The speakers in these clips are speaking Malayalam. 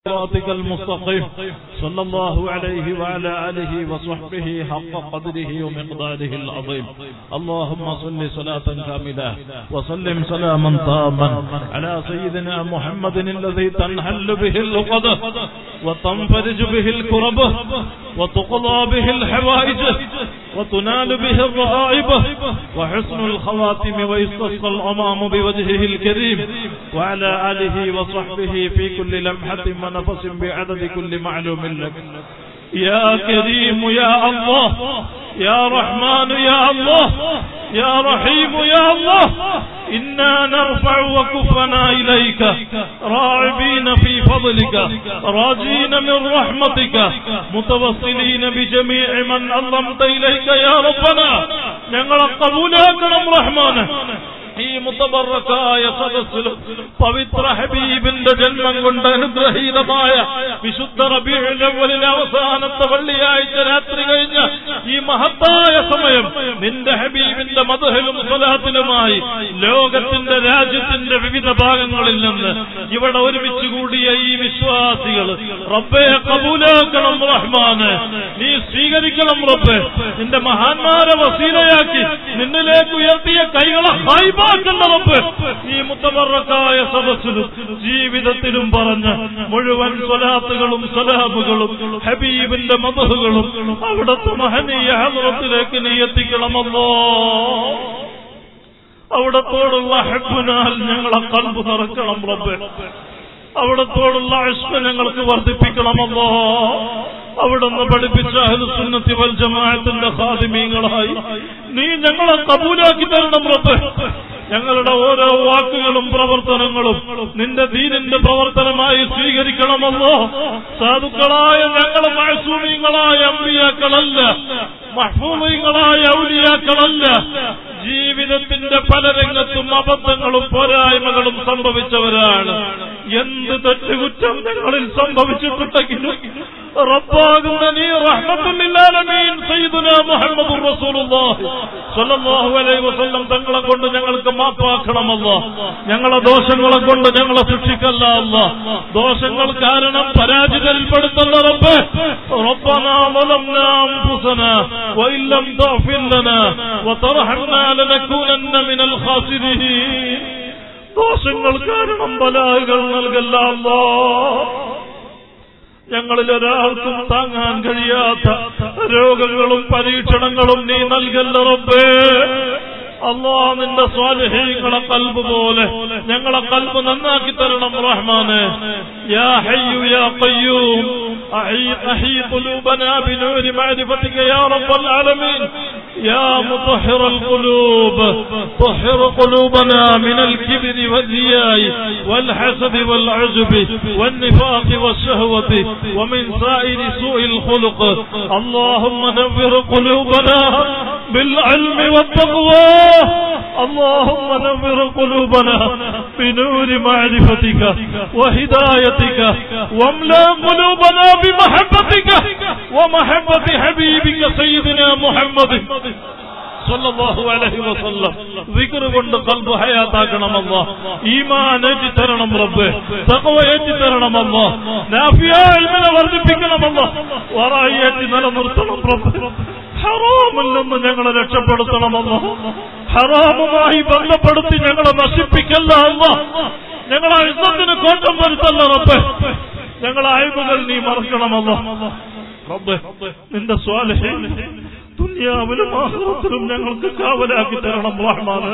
صراطك المستقيم صلى الله عليه وعلى آله وصحبه حق قدره ومقداره العظيم اللهم صل صلاة كاملة وسلم سلاما تاما على سيدنا محمد الذي تنحل به العقد وتنفرج به الكرب وتقضى به الحوائج وتنال به الرغائب وحسن الخواتم ويستسقى الأمام بوجهه الكريم وعلى آله وصحبه في كل لمحة ونفس بعدد كل معلوم لك يا كريم يا الله يا رحمن يا الله يا رحيم يا الله إنا نرفع وكفنا إليك راعبين في فضلك راجين من رحمتك متوصلين بجميع من أظلمت إليك يا ربنا ഞങ്ങളെ കബൂലാക്കണം റഹ്മാന് ഈ മുത്തബറക്കായ സദസ്സിലും പവിത്ര ഹബീബിന്റെ ജന്മം കൊണ്ട് അനുഗ്രഹീതമായ വിശുദ്ധ റബീഴിലെ അവസാനത്തെ വെള്ളിയാഴ്ച രാത്രി കഴിഞ്ഞ ഈ മഹത്തായ സമയം നിന്റെ ഹബീബിന്റെ മധുഹലും സ്വലാത്തിലുമായി ലോകത്തിന്റെ രാജ്യത്തിന്റെ വിവിധ ഭാഗങ്ങളിൽ നിന്ന് ഇവിടെ ഒരുമിച്ച് കൂടിയ ഈ വിശ്വാസികൾ റബ്ബെ കബൂലാക്കണം റഹ്മാന് നീ സ്വീകരിക്കണം റബ്ബെ നിന്റെ മഹാന്മാരെ വസീലയാക്കി നിന്നിലേക്ക് ഉയർത്തിയ കൈകളെ ഹായിബാക്കുന്ന റബ്ബ് ഈ മുത്തമറക്കായ സദസ്സിലും ജീവിതത്തിലും പറഞ്ഞ മുഴുവൻ സ്വലാത്തുകളും സലാമുകളും ഹബീബിന്റെ മതഹുകളും അവിടുത്തെ മഹനീയ ഹദ്റത്തിലേക്ക് നീ എത്തിക്കണമല്ലോ അവിടത്തോടുള്ള ഹെബിനാൽ ഞങ്ങളെ കൽബ് നിറക്കണം റബ്ബെ അവിടത്തോടുള്ള അഷ്മ ഞങ്ങൾക്ക് വർദ്ധിപ്പിക്കണമല്ലോ അവിടുന്ന് പഠിപ്പിച്ച അഹ്ലുസുന്നത്തി വൽ ജമാഅത്തിന്റെ ഖാദിമീങ്ങളായി നീ ഞങ്ങളെ കബൂലാക്കി തരണം റബ്ബ് ഞങ്ങളുടെ ഓരോ വാക്കുകളും പ്രവർത്തനങ്ങളും നിന്റെ ദീനിന്റെ പ്രവർത്തനമായി സ്വീകരിക്കണമല്ലോ സാധുക്കളായ ഞങ്ങൾ മഹസൂമീങ്ങളായ അമ്പിയാക്കളല്ല മഹ്ഫൂമീങ്ങളായ ഔലിയാക്കളല്ല ജീവിതത്തിന്റെ പല രംഗത്തും അബദ്ധങ്ങളും പോരായ്മകളും സംഭവിച്ചവരാണ് എന്ത് തെറ്റുകുറ്റം ഞങ്ങളിൽ സംഭവിച്ചിട്ടുണ്ടെങ്കിലും റബ്ബാകുന്ന നീ റഹ്മത്തുല്ലാലമീൻ സയ്യിദുനാ മുഹമ്മദുർ റസൂലുള്ളാഹി സ്വല്ലല്ലാഹു അലൈഹി വസല്ലം തങ്ങളെ കൊണ്ട് ഞങ്ങൾക്ക് മാപ്പാക്കണമല്ലോ ഞങ്ങളെ ദോഷങ്ങളെ കൊണ്ട് ഞങ്ങളെ ശിക്ഷിക്കല്ല അല്ല ദോഷങ്ങൾ കാരണം പരാജിതരിൽപ്പെടുത്തല്ല റബ്ബ് റബ്ബനാ ظلمنا أنفسنا وإن لم تغفر لنا وترحمنا لنكونن من الخاسرين ദോഷങ്ങൾ കാരണം ബലാഹുകൾ നൽകല്ല അല്ലാ ഞങ്ങളിൽ ഒരാൾക്കും താങ്ങാൻ കഴിയാത്ത രോഗങ്ങളും പരീക്ഷണങ്ങളും നീ നൽകല്ല റബ്ബേ അള്ളാ നിന്റെ സ്വാലഹീങ്ങളെ കൽബ് പോലെ ഞങ്ങളെ കൽബ് നന്നാക്കി തരണം റഹ്മാന് യാ ഹയ്യു യാ ഖയ്യൂം أحيي أحيي قلوبنا بنور معرفتك يا رب العالمين يا مطهر القلوب طهر قلوبنا من الكبر والرياء والحسد والعجب والنفاق والشهوة ومن سائر سوء الخلق اللهم نور قلوبنا بالعلم والتقوى اللهم نور قلوبنا بنور معرفتك وهدايتك واملا قلوبنا بمحبتك ومحبة حبيبك سيدنا محمد സല്ലല്ലാഹു അലൈഹി വസല്ലം ദിക്ർ കൊണ്ട് കൽബ് ഹയാത്താക്കണമല്ല ഈമാൻ ഏറ്റി തരണം റബ്ബ് തഖ്വ ഏറ്റി തരണമല്ല നാഫിയ ഇൽമിനെ വർദ്ധിപ്പിക്കണമല്ല വറായി ഏറ്റി നിലനിർത്തണം റബ്ബ് ഹറാമിൽ നിന്ന് ഞങ്ങളെ രക്ഷപ്പെടുത്തണമല്ല ഹറാമുമായി ബന്ധപ്പെടുത്തി ഞങ്ങളെ നശിപ്പിക്കല്ല അല്ല ഞങ്ങളെ ഇസ്ലത്തിന് കോട്ടം വരുത്തല്ല റബ്ബ് ഞങ്ങളെ അയവുകൾ നീ മറക്കണമല്ല റബ്ബ് നിന്റെ സ്വാലഹീൻ ദുനിയാവിലും ആഹ്റത്തിലും ഞങ്ങൾക്ക് കാവലാക്കി തരണം റഹ്മാന്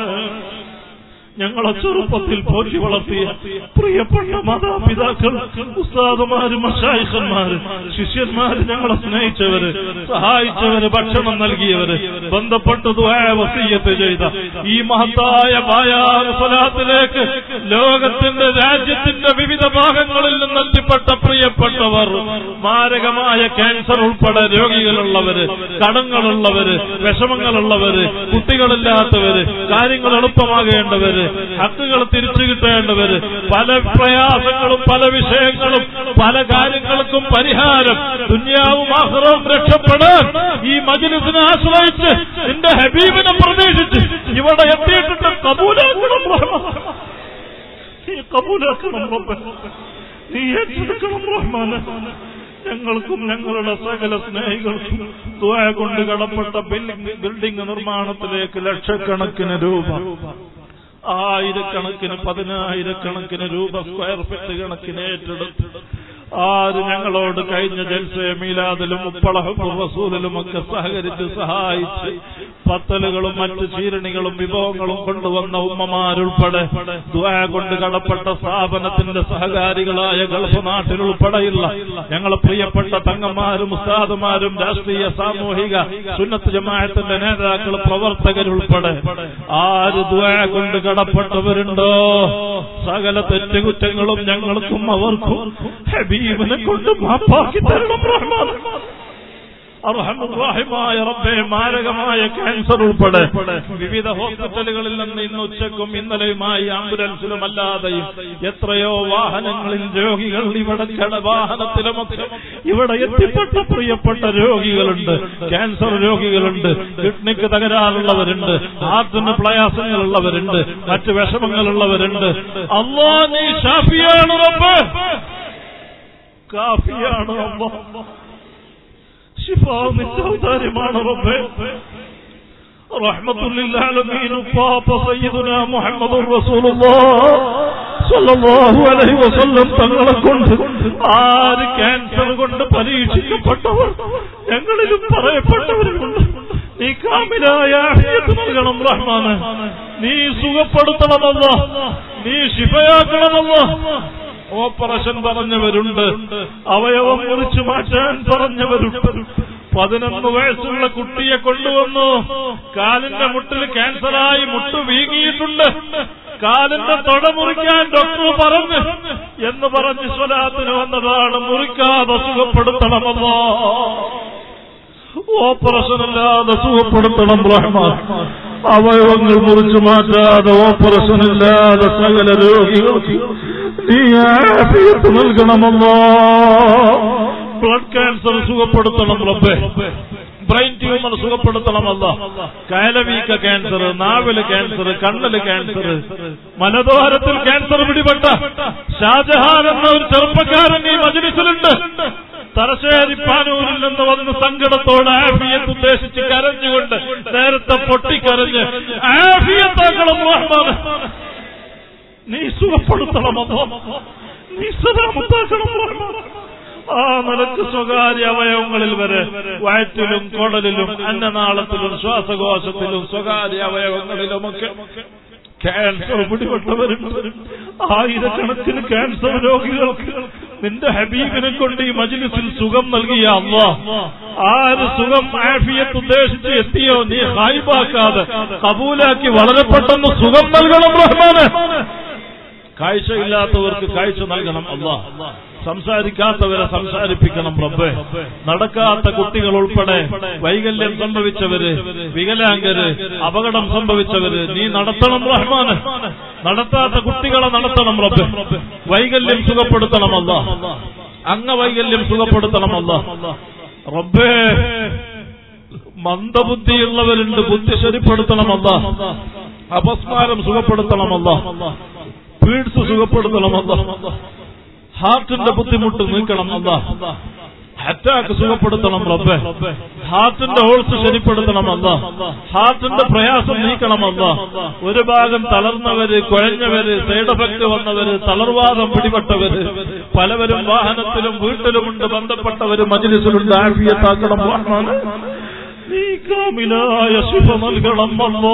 ഞങ്ങളെ ചെറുപ്പത്തിൽ പോറ്റി വളർത്തിയ പ്രിയപ്പെട്ട മാതാപിതാക്കൾ ഉസ്താദുമാര് മഷായിഖന്മാര് ശിഷ്യന്മാര് ഞങ്ങളെ സ്നേഹിച്ചവര് സഹായിച്ചവര് ഭക്ഷണം നൽകിയവര് ബന്ധപ്പെട്ട് വസീയത്ത് ചെയ്ത ഈ മഹത്തായ ബായാർ സ്വലാത്തിലേക്ക് ലോകത്തിന്റെ രാജ്യത്തിന്റെ വിവിധ ഭാഗങ്ങളിൽ നിന്ന് എത്തിപ്പെട്ട പ്രിയപ്പെട്ടവർ മാരകമായ ക്യാൻസർ ഉൾപ്പെടെ രോഗികളുള്ളവര് കടങ്ങളുള്ളവര് വിഷമങ്ങളുള്ളവര് കുട്ടികളില്ലാത്തവര് കാര്യങ്ങൾ എളുപ്പമാകേണ്ടവര് ഹക്കുകൾ തിരിച്ചു കിട്ടേണ്ടവര് പല പ്രയാസങ്ങളും പല വിഷയങ്ങളും പല കാര്യങ്ങൾക്കും പരിഹാരം ദുന്യാവും ആഹ്റവും രക്ഷപ്പെടാൻ ഈ മജിലിസിനെ ആശ്രയിച്ച് നിന്റെ ഹബീബിനെ പ്രതീക്ഷിച്ച് ഇവിടെ എത്തിയിട്ടുണ്ട് കബൂലാക്കണം റഹ്മാൻ. നീ കബൂലാക്കണം റബ്ബേ. നീ ഏറ്റെടുക്കണം റഹ്മാനെ ഞങ്ങൾക്കും ഞങ്ങളുടെ സകല സ്നേഹികൾക്കും ദ്വാ കൊണ്ട് കടപ്പെട്ട ബിൽഡിംഗ് ബിൽഡിംഗ് നിർമ്മാണത്തിലേക്ക് ലക്ഷക്കണക്കിന് രൂപ ആയിരക്കണക്കിന് പതിനായിരക്കണക്കിന് രൂപ സ്ക്വയർ ഫീറ്റ് കണക്കിന് ഏറ്റെടുത്ത് ആര് ഞങ്ങളോട് കഴിഞ്ഞ ജൽസെ മീലാദിലും ഉപ്പളഹും റസൂലിലും ഒക്കെ സഹകരിച്ച് സഹായിച്ച് പത്തലുകളും മറ്റ് ചീരണികളും വിഭവങ്ങളും കൊണ്ടുവന്ന ഉമ്മമാരുൾപ്പെടെ ദ്വാ കൊണ്ട് കടപ്പെട്ട സ്ഥാപനത്തിന്റെ സഹകാരികളായ ഗൾഫ് നാട്ടിലുൾപ്പെടെയുള്ള ഞങ്ങളെ പ്രിയപ്പെട്ട തങ്ങന്മാരും ഉസ്താദുമാരും രാഷ്ട്രീയ സാമൂഹിക സുന്നത്ത് ജമാഅത്തിന്റെ നേതാക്കൾ പ്രവർത്തകരുൾപ്പെടെ ആര് ദ്വാ കൊണ്ട് കടപ്പെട്ടവരുണ്ടോ സകല തെറ്റുകുറ്റങ്ങളും ഞങ്ങൾക്കും അവർക്കും ഹബീബിനെ കൊണ്ട് മാപ്പാക്കി തരണം റഹ്മാൻ അർഹമുറാഹിമായ റബ്ബെ മാരകമായ ക്യാൻസർ ഉൾപ്പെടെ വിവിധ ഹോസ്പിറ്റലുകളിൽ നിന്ന് ഇന്ന് ഉച്ചക്കും ഇന്നലെയുമായി ആംബുലൻസിലും അല്ലാതെയും എത്രയോ വാഹനങ്ങളിൽ രോഗികൾ ഇവിടെ കട വാഹനത്തിലുമൊക്കെ ഇവിടെ എത്തിപ്പെട്ട പ്രിയപ്പെട്ട രോഗികളുണ്ട് ക്യാൻസർ രോഗികളുണ്ട് കിഡ്നിക്ക് തകരാറുള്ളവരുണ്ട് ഹാർട്ടിന് പ്രയാസങ്ങളുള്ളവരുണ്ട് മറ്റ് വിഷമങ്ങളുള്ളവരുണ്ട് അള്ളാ നീ ഷാഫിയാണ് റബ്ബ് കാഫിയാണ് അള്ളാ شفاء من ഔദാര്യമാണ് റബ്ബേ رحمة للعالمين പാപ്പ സയ്യിദുനാ മുഹമ്മദുർ റസൂലുള്ളാഹ് സല്ലല്ലാഹു അലൈഹി വസല്ലം തങ്ങളെ കൊണ്ട് ആര് ക്യാൻസർ കൊണ്ട് പരീക്ഷിക്കപ്പെട്ടവർ ഞങ്ങളിലും പറയപ്പെട്ടവരുണ്ട് നീ കാമിലായ ആഫിയത്ത് നൽകണം റഹ്മാന് നീ സുഖപ്പെടുത്തണമല്ല നീ ശിഫയാക്കണമല്ല ഓപ്പറേഷൻ പറഞ്ഞവരുണ്ട് അവയവം മുറിച്ചു മാറ്റാൻ പറഞ്ഞവരുണ്ട് പതിനൊന്ന് വയസ്സുള്ള കുട്ടിയെ കൊണ്ടുവന്നു കാലിന്റെ മുട്ടിൽ ക്യാൻസറായി മുട്ട് വീങ്ങിയിട്ടുണ്ട് കാലിന്റെ തൊട മുറിക്കാൻ ഡോക്ടർ പറഞ്ഞു എന്ന് പറഞ്ഞ് സ്വലാത്തിന് വന്നതാണ് മുറിക്കാതെ സുഖപ്പെടുത്തണമല്ലോ ഓപ്പറേഷൻ അല്ലാതെ സുഖപ്പെടുത്തണം റഹ്മാൻ അവയവങ്ങൾ മുറിച്ചു മാറ്റാതെ ഓപ്പറേഷൻ ഇല്ലാതെ സകല രോഗികൾക്ക് നീ ആഫിയത്ത് നൽകണമല്ലോ ബ്ലഡ് ക്യാൻസർ സുഖപ്പെടുത്തണം റബ്ബേ ബ്രെയിൻ ട്യൂമർ സുഖപ്പെടുത്തണമല്ല കയലവീക്ക ക്യാൻസർ നാവില് ക്യാൻസർ കണ്ണില് ക്യാൻസർ മലദ്വാരത്തിൽ ക്യാൻസർ പിടിപെട്ട ഷാജഹാൻ എന്ന ഒരു ചെറുപ്പക്കാരൻ ഈ മജലിസിലുണ്ട് തലശ്ശേരി പാനൂരിൽ നിന്ന് വന്ന് സങ്കടത്തോടെ ആഫിയത്ത് ഉദ്ദേശിച്ച് കരഞ്ഞുകൊണ്ട് നേരത്തെ പൊട്ടിക്കരഞ്ഞ് ആഫിയത്താക്കണം റഹ്മാൻ നീ സുഖപ്പെടുത്തണമോ നീ സദാമുത്താക്കണം റഹ്മാൻ ആ നിലക്ക് സ്വകാര്യ അവയവങ്ങളിൽ വരെ വയറ്റിലും കുടലിലും അന്നനാളത്തിലും ശ്വാസകോശത്തിലും സ്വകാര്യ അവയവങ്ങളിലുമൊക്കെ ക്യാൻസർ പിടിപെട്ടവരുണ്ട് ആയിരക്കണക്കിന് ക്യാൻസർ രോഗികൾക്ക് നിന്റെ ഹബീബിനെ കൊണ്ട് ഈ മജിലിസിൽ സുഖം നൽകിയ അമ്മ ആര് സുഖം ആഫിയത്ത് ഉദ്ദേശിച്ച് എത്തിയോ നീ ഹായിബാക്കാതെ കബൂലാക്കി വളരെ പെട്ടെന്ന് സുഖം നൽകണം റഹ്മാന് കാഴ്ചയില്ലാത്തവർക്ക് കാഴ്ച നൽകണം അള്ളാഹ് സംസാരിക്കാത്തവരെ സംസാരിപ്പിക്കണം റബ്ബേ നടക്കാത്ത കുട്ടികൾ ഉൾപ്പെടെ വൈകല്യം സംഭവിച്ചവര് വികലാംഗര് അപകടം സംഭവിച്ചവര് നീ നടത്തണം റഹ്മാന് നടത്താത്ത കുട്ടികളെ നടത്തണം റബ്ബേ വൈകല്യം സുഖപ്പെടുത്തണമല്ല അംഗവൈകല്യം സുഖപ്പെടുത്തണമല്ല റബ്ബേ മന്ദബുദ്ധിയുള്ളവരുണ്ട് ബുദ്ധി ശരിപ്പെടുത്തണമല്ല അപസ്മാരം സുഖപ്പെടുത്തണമല്ല പീഡ്സ് സുഖപ്പെടുത്തണമല്ല ഹാർട്ടിന്റെ ബുദ്ധിമുട്ട് നീക്കണം അല്ല അറ്റാക്ക് സുഖപ്പെടുത്തണം റബ്ബെ ഹാർട്ടിന്റെ ഹോൾസ് ശരിപ്പെടുത്തണം അല്ല ഹാർട്ടിന്റെ പ്രയാസം നീക്കണമല്ല ഒരു ഭാഗം തളർന്നവര് കുഴഞ്ഞവര് സൈഡ് എഫക്ട് വന്നവര് തളർവാദം പിടിപെട്ടവര് പലവരും വാഹനത്തിലും വീട്ടിലുമുണ്ട് ബന്ധപ്പെട്ടവര് മജിലിസിലുണ്ട് ആഫിയത്താക്കണം റഹ്മാൻ നീ കാമിലായ ശുഭ നൽകണം അല്ലോ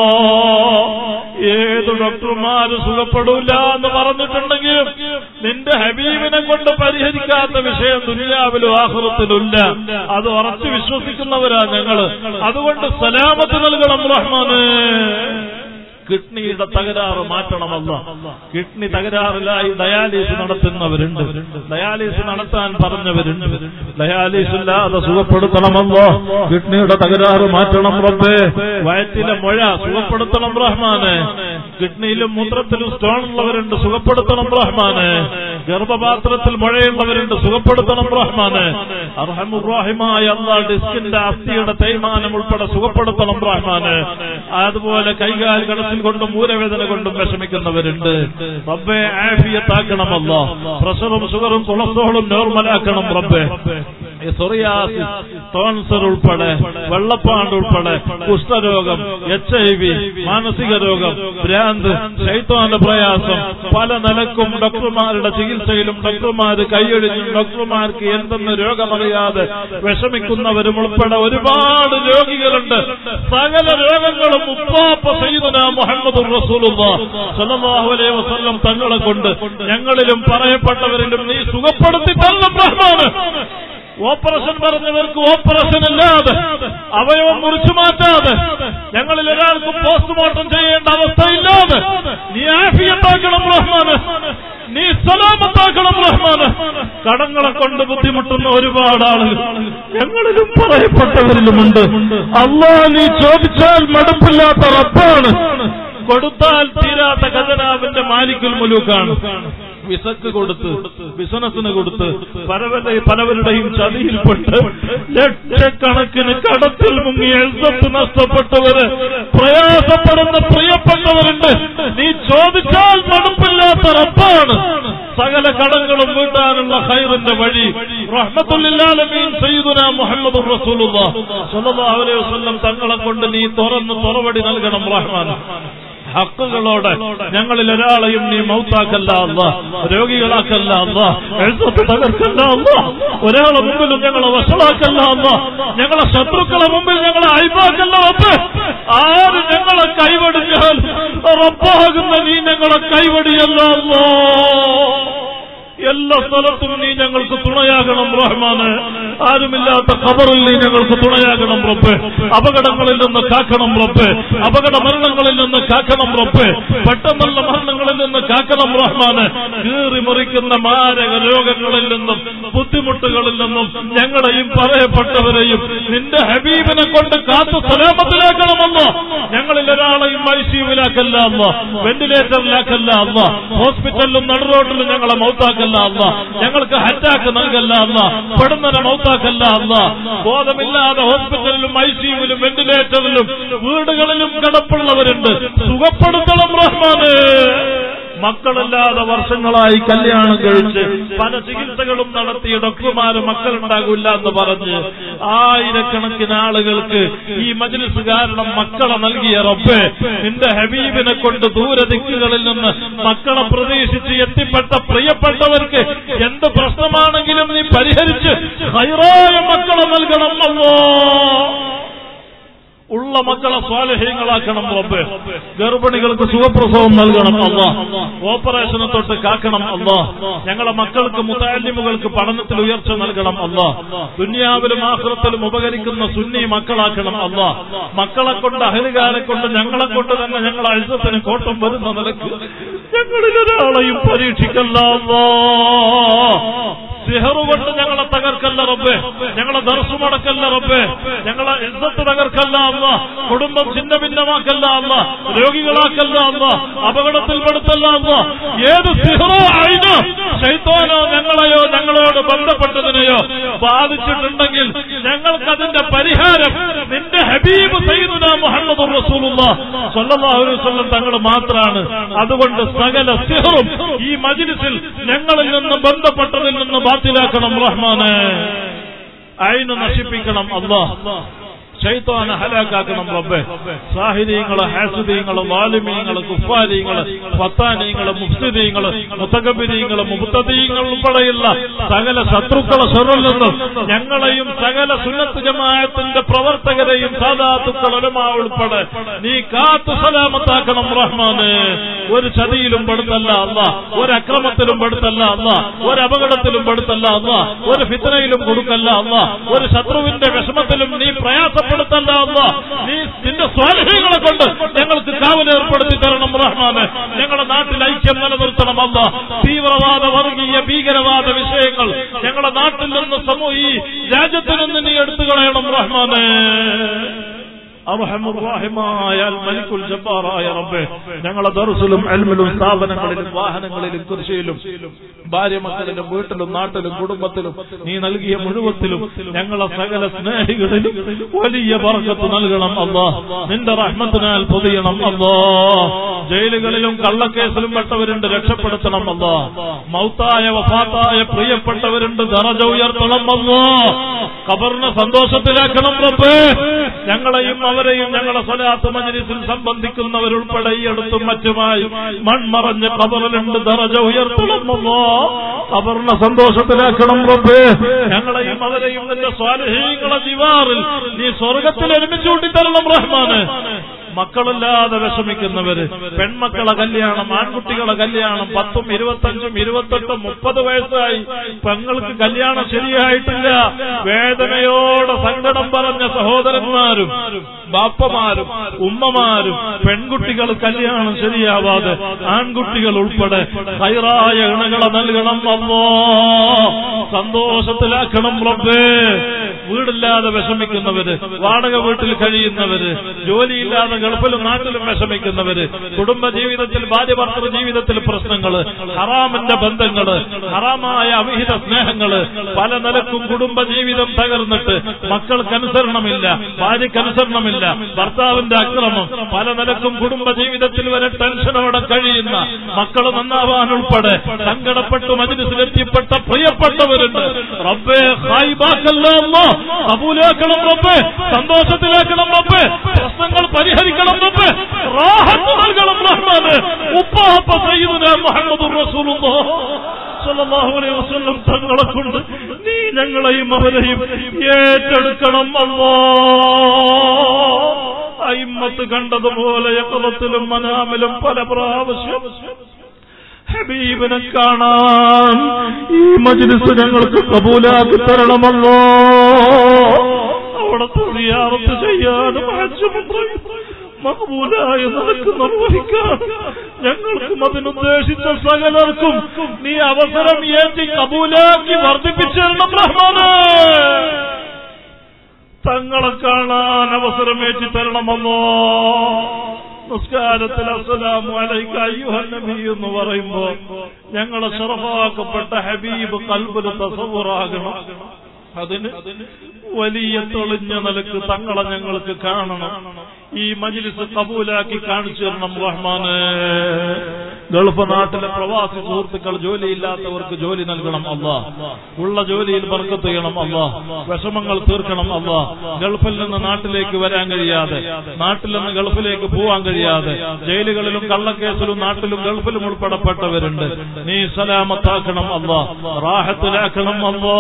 ഏത് ഡോക്ടർമാര് സുഖപ്പെടൂല എന്ന് പറഞ്ഞിട്ടുണ്ടെങ്കിലും നിന്റെ ഹബീബിനെ കൊണ്ട് പരിഹരിക്കാത്ത വിഷയം ദുനിയാവിലും ആഹൃത്തിലുമില്ല അത് ഉറച്ചു വിശ്വസിക്കുന്നവരാ ഞങ്ങള് അതുകൊണ്ട് സലാമത്ത് നൽകണം റഹ്മാന് കിഡ്നിയുടെ തകരാറ് മാറ്റണമല്ല കിഡ്നി തകരാറിലായി ഡയാലിസിസ് നടത്തുന്നവരുണ്ട് ഡയാലിസിസ് നടത്താൻ പറഞ്ഞവരുണ്ട് ഡയാലിസിസ് ഇല്ലാതെ സുഖപ്പെടുത്തണമല്ലോ കിഡ്നിയുടെ തകരാറ് മാറ്റണം റബ്ബേ വയറ്റിലെ മുഴ സുഖപ്പെടുത്തണം റഹ്മാനെ കിഡ്നിയിലും മൂത്രത്തിലും സ്റ്റോൺ ഉള്ളവരുണ്ട് സുഖപ്പെടുത്തണം റഹ്മാന് ഗർഭപാത്രത്തിൽ മഴയുള്ളവരുണ്ട് സുഖപ്പെടുത്തണം റഹ്മാന് അർഹമുറാഹിമായ അള്ളാ ഡിസ്കിന്റെ അസ്ഥിയുടെ തേയ്മാനം ഉൾപ്പെടെ സുഖപ്പെടുത്തണം റഹ്മാന് അതുപോലെ കൈകാൽ കടത്തിൽ കൊണ്ടും മൂലവേദന കൊണ്ടും വിഷമിക്കുന്നവരുണ്ട് റബ്ബെ ആഫിയത്താക്കണമല്ല പ്രഷറും ഷുഗറും കൊളസ്ട്രോളും നോർമലാക്കണം റബ്ബെ ഈ സൊറിയാസിസ് ടോൺസർ ഉൾപ്പെടെ വെള്ളപ്പാണ്ട് ഉൾപ്പെടെ കുഷ്ഠരോഗം എച്ച് ഐ വി മാനസിക രോഗം ഭ്രാന്ത് ശൈത്വാന്റെ പ്രയാസം പല നിലക്കും ഡോക്ടർമാരുടെ ചികിത്സയിലും ഡോക്ടർമാർ കൈയൊഴിഞ്ഞും ഡോക്ടർമാർക്ക് എന്തെന്ന് രോഗമറിയാതെ വിഷമിക്കുന്നവരും ഉൾപ്പെടെ ഒരുപാട് രോഗികളുണ്ട് സകല രോഗങ്ങളും ഉപ്പാപ്പ സയ്യിദുന മുഹമ്മദ് സല്ലല്ലാഹു അലൈഹി വസല്ലം തങ്ങളെ കൊണ്ട് ഞങ്ങളിലും പറയപ്പെട്ടവരിലും നീ സുഖപ്പെടുത്തി തരണം റഹ്മാന് ഓപ്പറേഷൻ പറഞ്ഞവർക്ക് ഓപ്പറേഷൻ ഇല്ലാതെ അവയവം മുറിച്ചു മാറ്റാതെ ഞങ്ങളിൽ ഒരാൾക്കും പോസ്റ്റ്മോർട്ടം ചെയ്യേണ്ട അവസ്ഥയില്ലാതെ നീ ആഫിയത്താക്കണം റഹ്മാന് നീ സലാമത്താക്കണം റഹ്മാന് കടങ്ങളെ കൊണ്ട് ബുദ്ധിമുട്ടുന്ന ഒരുപാട് ആളുകൾ ഞങ്ങളിലും പറയപ്പെട്ടവരിലുമുണ്ട് അള്ളാ നീ ചോദിച്ചാൽ മടുപ്പില്ലാത്ത റബ്ബാണ് കൊടുത്താൽ തീരാത്ത ഖജനാവിന്റെ മാലിക്കുൽ മുലൂക്കാണ് വിസക്ക് കൊടുത്ത് ബിസിനസിന് കൊടുത്ത് പലവരുടെ പലവരുടെയും ചതിയിൽപ്പെട്ട് ലക്ഷക്കണക്കിന് കടത്തിൽ മുങ്ങി എഴുത്ത് നഷ്ടപ്പെട്ടവര് പ്രയാസപ്പെടുന്ന പ്രിയപ്പെട്ടവരുണ്ട് നീ ചോദിച്ചാൽ മടുപ്പില്ലാത്ത റബ്ബാണ് സകല കടങ്ങളും വീട്ടാനുള്ള ഹൈറിന്റെ വഴി റഹ്മത്തുല്ലാലമീൻ സയ്യിദുന മുഹമ്മദ് റസൂലുള്ളാഹ് സ്വല്ലല്ലാഹു അലൈഹി വസല്ലം തങ്ങളെ കൊണ്ട് നീ തുറന്ന് തുറവടി നൽകണം റഹ്മാൻ ഹക്കുകളോടെ ഞങ്ങളിൽ ഒരാളെയും നീ മൗത്താക്കല്ല അല്ല രോഗികളാക്കല്ല അല്ല എഴുത്തത്ത് തകർക്കല്ല അല്ല ഒരാളെ മുമ്പിലും ഞങ്ങളെ വഷളാക്കല്ല അല്ല ഞങ്ങളെ ശത്രുക്കളെ മുമ്പിൽ ഞങ്ങളെ അയപ്പാക്കല്ല റബ്ബ് ആര് ഞങ്ങളെ കൈവടിഞ്ഞാൽ റബ്ബാകുന്ന നീ ഞങ്ങളെ കൈവടിയല്ല അല്ലോ എല്ലാ സ്ഥലത്തും നീ ഞങ്ങൾക്ക് തുണയാകണം റഹ്മാന് ആരുമില്ലാത്ത ഖബറിൽ നീ ഞങ്ങൾക്ക് തുണയാകണം റബ്ബ് അപകടങ്ങളിൽ നിന്ന് കാക്കണം റബ്ബ് അപകട മരണങ്ങളിൽ നിന്ന് കാക്കണം റബ്ബ് പെട്ടെന്നുള്ള മരണങ്ങളിൽ നിന്ന് കാക്കണം റഹ്മാന് കീറി മുറിക്കുന്ന മാരക രോഗങ്ങളിൽ നിന്നും ബുദ്ധിമുട്ടുകളിൽ നിന്നും ഞങ്ങളെയും പറയപ്പെട്ടവരെയും നിന്റെ ഹബീബിനെ കൊണ്ട് കാത്തു സലാമത്തിലാക്കണമെന്നോ ഞങ്ങളിൽ ഒരാളെയും ഐസിയുവിലാക്കല്ല അമ്മ വെന്റിലേറ്ററിലാക്കല്ല അമ്മ ഹോസ്പിറ്റലിലും നടുറോട്ടിലും ഞങ്ങളെ മൗത്താക്കല്ല അല്ല ഞങ്ങൾക്ക് അറ്റാക്ക് നൽകല്ല അല്ല പെടുന്നനെ മൗത്താക്കല്ല അല്ല ബോധമില്ലാതെ ഹോസ്പിറ്റലിലും ഐസിയുവിലും വെന്റിലേറ്ററിലും വീടുകളിലും കിടപ്പുള്ളവരുണ്ട് സുഖപ്പെടുത്തണം റഹ്മാന് മക്കളില്ലാതെ വർഷങ്ങളായി കല്യാണം കഴിച്ച് പല ചികിത്സകളും നടത്തിയ ഡോക്ടർമാര് മക്കളുണ്ടാകില്ല എന്ന് പറഞ്ഞ് ആയിരക്കണക്കിന് ആളുകൾക്ക് ഈ മജ്ലിസ് കാരണം മക്കളെ നൽകിയ റബ്ബെ നിന്റെ ഹബീബിനെ കൊണ്ട് ദൂരദിക്കുകളിൽ നിന്ന് മക്കളെ പ്രതീക്ഷിച്ച് എത്തിപ്പെട്ട പ്രിയപ്പെട്ടവർക്ക് എന്ത് പ്രശ്നമാണെങ്കിലും നീ പരിഹരിച്ച് ഹൈറായ മക്കളെ നൽകണം അല്ലോ ഉള്ള മക്കളെ സ്വാലഹ്യങ്ങളാക്കണം റബ്ബ് ഗർഭിണികൾക്ക് സുഖപ്രസവം നൽകണം അല്ല ഓപ്പറേഷനെ തൊട്ട് കാക്കണം അല്ല ഞങ്ങളെ മക്കൾക്ക് മുതാലിമുകൾക്ക് പഠനത്തിൽ ഉയർച്ച നൽകണം അല്ല ദുന്യാവിലും ആഹ്റത്തിലും ഉപകരിക്കുന്ന സുന്നി മക്കളാക്കണം അല്ല മക്കളെ കൊണ്ട് അഹലുകാരെ കൊണ്ട് ഞങ്ങളെ കൊണ്ട് തന്നെ ഞങ്ങളെ അഴുത്തത്തിന് കോട്ടം വരുന്ന നിലക്ക് ഞങ്ങളിലൊരാളെയും പരീക്ഷിക്കല്ല അല്ലാ സിഹറു കൊണ്ട് ഞങ്ങളെ തകർക്കല്ല റബ്ബേ ഞങ്ങളെ ദർശമടക്കല്ല റബ്ബേ ഞങ്ങളെ ഇസ്സത്ത് തകർക്കല്ല അല്ല കുടുംബം ഛിന്ന ഭിന്നമാക്കല്ല അല്ല രോഗികളാക്കല്ല അല്ല അപകടത്തിൽപ്പെടുത്തല്ല അല്ല ഏത് സിഹറോ ആയിനോ ശൈത്തോനോ ഞങ്ങളെയോ ഞങ്ങളോട് ബന്ധപ്പെട്ടതിനെയോ ബാധിച്ചിട്ടുണ്ടെങ്കിൽ ഞങ്ങൾക്കതിന്റെ പരിഹാരം നിന്റെ ഹബീബ് സയ്യിദുന മുഹമ്മദ് റസൂലുള്ള സല്ലല്ലാഹു അലൈഹി വസല്ലം തങ്ങൾ മാത്രമാണ് അതുകൊണ്ട് സകല സിഹറും ഈ മജ്ലിസിൽ ഞങ്ങളിൽ നിന്ന് ബന്ധപ്പെട്ടതിൽ നിന്ന് ബാത്തിലാക്കണം റഹ്മാനെ അയിന് നശിപ്പിക്കണം അള്ളാഹ് ശൈത്താനെ ഹലാക്കാക്കണം റബ്ബെ സാഹിര്യങ്ങള് ഹാസുദീങ്ങള് വാലിമീങ്ങള് കുഫാരിങ്ങള് പത്താനീങ്ങള് മുഫ്സിദീങ്ങള് മുത്തകബിരീങ്ങള് മുബത്തദീങ്ങൾ ഉൾപ്പെടെയുള്ള സകല ശത്രുക്കളെ ഷെറിൽ നിന്നും ഞങ്ങളെയും സകല സുന്നത്ത് ജമാഅത്തിന്റെ പ്രവർത്തകരെയും സാധാത്തുക്കൾ ഒലമാ ഉൾപ്പെടെ നീ കാത്തു സലാമത്താക്കണം റഹ്മാന് ഒരു ചതിയിലും പെടുത്തല്ല അല്ല ഒരു അക്രമത്തിലും പെടുത്തല്ല അല്ല ഒരു അപകടത്തിലും പെടുത്തല്ല അല്ല ഒരു ഫിത്തനയിലും കൊടുക്കല്ല അല്ല ഒരു ശത്രുവിന്റെ വിഷമത്തിലും നീ പ്രയാസപ്പെടുത്തല്ല അല്ല നീ നിന്റെ സ്വാധീനങ്ങളെ കൊണ്ട് ഞങ്ങൾക്ക് കാവലേർപ്പെടുത്തി തരണം റഹ്മാന് ഞങ്ങളുടെ നാട്ടിൽ ഐക്യം നിലനിർത്തണം അല്ല തീവ്രവാദ വർഗീയ ഭീകരവാദ വിഷയങ്ങൾ ഞങ്ങളുടെ നാട്ടിൽ നിന്ന് സമൂഹ ഈ രാജ്യത്തിൽ നിന്ന് നീ എടുത്തു കളയണം റഹ്മാന് അർഹമുറാഹിമായ അൽ മലിക്കുൽ ജബ്ബാറായ റബ്ബേ ഞങ്ങളെ ദർസിലും അൽമിലും സ്ഥാപനങ്ങളിലും വാഹനങ്ങളിലും കൃഷിയിലും ഭാര്യ മക്കളിലും വീട്ടിലും നാട്ടിലും കുടുംബത്തിലും നീ നൽകിയ മുഴുവത്തിലും ഞങ്ങളെ സകല സ്നേഹികളിലും വലിയ ബർക്കത്ത് നൽകണം അല്ലാ നിന്റെ റഹ്മത്തിനാൽ പൊതിയണം അല്ലാ ജയിലുകളിലും കള്ളക്കേസിലും പെട്ടവരുണ്ട് രക്ഷപ്പെടുത്തണം അല്ലാ മൗത്തായ വഫാത്തായ പ്രിയപ്പെട്ടവരുണ്ട് ദറജ ഉയർത്തണം അല്ലാ ഖബറിനെ സന്തോഷത്തിലാക്കണം റബ്ബേ ഞങ്ങളെയും അവരെയും ഞങ്ങളെ സ്വലാത്ത് മജ്ലിസിൽ സംബന്ധിക്കുന്നവരുൾപ്പെടെ ഈ അടുത്തും മറ്റുമായി മൺമറഞ്ഞ് ഖബറിലുണ്ട് ദറജ ഉയർത്തണം അല്ലാ ഖബറിനെ സന്തോഷത്തിലാക്കണം റബ്ബേ ഞങ്ങളെയും അവരെയും നിന്റെ സ്വാലഹീങ്ങളെ ദിവാറിൽ നീ സ്വർഗത്തിൽ ഒരുമിച്ച് കൂട്ടിത്തരണം റഹ്മാന് മക്കളില്ലാതെ വിഷമിക്കുന്നവര് പെൺമക്കളെ കല്യാണം ആൺകുട്ടികളെ കല്യാണം പത്തും ഇരുപത്തഞ്ചും ഇരുപത്തെട്ടും മുപ്പത് വയസ്സായി പെങ്ങൾക്ക് കല്യാണം ശരിയായിട്ടില്ല വേദനയോടെ സങ്കടം പറഞ്ഞ സഹോദരന്മാരും ബാപ്പമാരും ഉമ്മമാരും പെൺകുട്ടികൾ കല്യാണം ശരിയാവാതെ ആൺകുട്ടികൾ ഉൾപ്പെടെ ഹൈറായ ഇണകളെ നൽകണം അമ്മോ സന്തോഷത്തിലാക്കണം റബ്ബേ വീടില്ലാതെ വിഷമിക്കുന്നവര് വാടക വീട്ടിൽ കഴിയുന്നവര് ജോലിയില്ലാതെ ഗൾഫിലും നാട്ടിലും വിഷമിക്കുന്നവര് കുടുംബ ജീവിതത്തിൽ ഭാര്യ ഭർത്തൃ ജീവിതത്തിൽ പ്രശ്നങ്ങള് ഹറാമിന്റെ ബന്ധങ്ങള് ഹറാമായ അവിഹിത സ്നേഹങ്ങള് പല നിലക്കും കുടുംബ ജീവിതം തകർന്നിട്ട് മക്കൾക്ക് അനുസരണമില്ല ഭാര്യയ്ക്ക് അനുസരണമില്ല ഭർത്താവിന്റെ അക്രമം പല നിലക്കും കുടുംബ ജീവിതത്തിൽ വരെ ടെൻഷനോടെ കഴിയുന്ന മക്കൾ നന്നാവാൻ ഉൾപ്പെടെ സങ്കടപ്പെട്ടു മജിലിസിലെത്തിപ്പെട്ട പ്രിയപ്പെട്ടവരുണ്ട് റബ്ബേ ഹായിബാക്കല്ലോ കബൂലാക്കണം റബ്ബേ സന്തോഷത്തിലാക്കണം റബ്ബേ പ്രശ്നങ്ങൾ പരിഹരിക്കണം റബ്ബേ റാഹത്ത് നൽകണം റഹ്മാന് ഉപ്പാപ്പ സയ്യിദുന മുഹമ്മദ് റസൂലുള്ളാഹ് സല്ലല്ലാഹു അലൈഹി വസല്ലം തങ്ങളെ കൊണ്ട് നീ ഞങ്ങളെയും അവരെയും ഏറ്റെടുക്കണം അല്ലാ അയിമ്മത്ത് കണ്ടതുപോലെ യക്കളത്തിലും മനാമിലും പല പ്രാവശ്യം ഹബീബിനെ കാണാൻ ഈ മജ്ലിസ് ഞങ്ങൾക്ക് കബൂലാക്കി തരണമല്ലോ അവിടെ തുണിയാറത്ത് ചെയ്യാനും മഹബൂലായ നിനക്ക് നിർവഹിക്കാൻ ഞങ്ങൾക്കും അതിനുദ്ദേശിച്ച സകലർക്കും നീ അവസരം ഏറ്റി കബൂലാക്കി വർദ്ധിപ്പിച്ചു തരണം റഹ്മാനെ തങ്ങളെ കാണാൻ അവസരമേറ്റി തരണമെന്നോ നിസ്കാരത്തിൽ അസ്സലാമു അലൈക അയ്യുഹൻ നബി എന്ന് പറയുമ്പോ ഞങ്ങളെ ഷറഫാക്കപ്പെട്ട ഹബീബ് കൽബിൽ തസവുറാകണം അതിന് വലിയ തെളിഞ്ഞ നിലക്ക് തങ്ങളെ ഞങ്ങൾക്ക് കാണണം ഈ മജിലിസ് കബൂലാക്കി കാണിച്ചു തരണം റഹ്മാന് ഗൾഫ് നാട്ടിലെ പ്രവാസി സുഹൃത്തുക്കൾ ജോലിയില്ലാത്തവർക്ക് ജോലി നൽകണം അല്ലാ ഉള്ള ജോലിയിൽ ബർക്കത്ത് ചെയ്യണം അല്ലാ വിഷമങ്ങൾ തീർക്കണം അല്ലാ ഗൾഫിൽ നിന്ന് നാട്ടിലേക്ക് വരാൻ കഴിയാതെ നാട്ടിൽ നിന്ന് ഗൾഫിലേക്ക് പോവാൻ കഴിയാതെ ജയിലുകളിലും കള്ളക്കേസിലും നാട്ടിലും ഗൾഫിലും ഉൾപ്പെടപ്പെട്ടവരുണ്ട് നീ സലാമത്താക്കണം അല്ലാ റാഹത്തിലാക്കണം അല്ലാ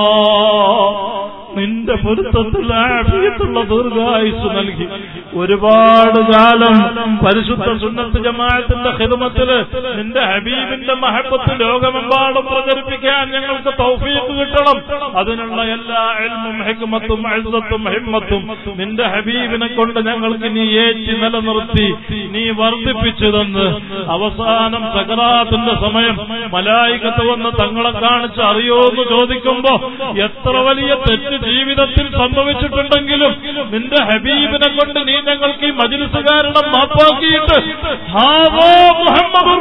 നിന്റെ പൊരുത്തത്തിൽ ആഫിയത്തുള്ള ദീർഘായുസ് നൽകി ഒരുപാട് കാലം പരിശുദ്ധ സുന്നത്ത് ജമാഅത്തിന്റെ ഹിദമത്തില് നിന്റെ ഹബീബിന്റെ മഹബത്ത് ലോകമെമ്പാടും പ്രചരിപ്പിക്കാൻ ഞങ്ങൾക്ക് തൗഫീഖ് കിട്ടണം അതിനുള്ള എല്ലാ എൽമും ഹിക്മത്തും അഴുതത്തും ഹിമ്മത്തും നിന്റെ ഹബീബിനെ കൊണ്ട് ഞങ്ങൾക്ക് നീ ഏറ്റി നിലനിർത്തി നീ വർദ്ധിപ്പിച്ചു തന്ന് അവസാനം സകറാത്തിന്റെ സമയം മലായികത്ത് വന്ന് തങ്ങളെ കാണിച്ച് അറിയോന്ന് ചോദിക്കുമ്പോ എത്ര വലിയ തെറ്റ് ജീവിതത്തിൽ സംഭവിച്ചിട്ടുണ്ടെങ്കിലും നിന്റെ ഹബീബിനെ കൊണ്ട് നീ ഞങ്ങൾക്ക് ഈ മജിലിസ് കാരണം മാപ്പാക്കിയിട്ട് ഹാവോ മുഹമ്മദ്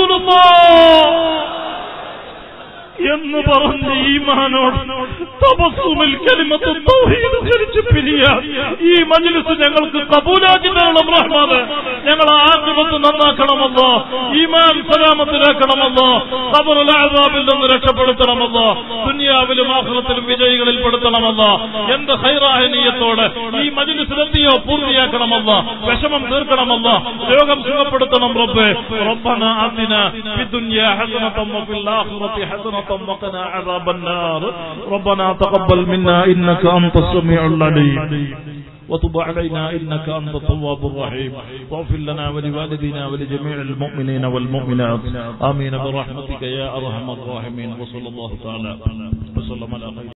എന്ന് പറഞ്ഞ് ഈമാനോട് തപസ്സുമിൽ കലിമത്ത് തൗഹീദ് ചരിച്ച് പിരിയാൻ ഈ മജ്ലിസ് ഞങ്ങൾക്ക് കബൂലാക്കി തരണം റഹ്മാന് ഞങ്ങൾ ആത്മത്ത് നന്നാക്കണമല്ലോ ഈമാൻ സലാമത്തിലാക്കണമല്ലോ ഖബറുൽ അസാബിൽ നിന്ന് രക്ഷപ്പെടുത്തണമല്ലോ ദുനിയാവിലും ആഖിറത്തിലും വിജയികളിൽ പെടുത്തണമല്ലോ എന്ത് ഹൈറായ നീയത്തോടെ ഈ മജ്ലിസിലെത്തിയോ പൂർത്തിയാക്കണമല്ലോ വിഷമം തീർക്കണമല്ലോ രോഗം സുഖപ്പെടുത്തണം റബ്ബേ റബ്ബന ആതിന ഫിദ്ദുനിയ ഹസനതം വഫിൽ ആഖിറതി ഹസനതം وقنا عذاب النار ربنا تقبل منا إنك أنت السميع العليم وتب علينا إنك أنت التواب الرحيم واغفر لنا ولوالدينا ولجميع المؤمنين والمؤمنات آمين برحمتك يا أرحم الراحمين وصلى الله تعالى وسلم على خير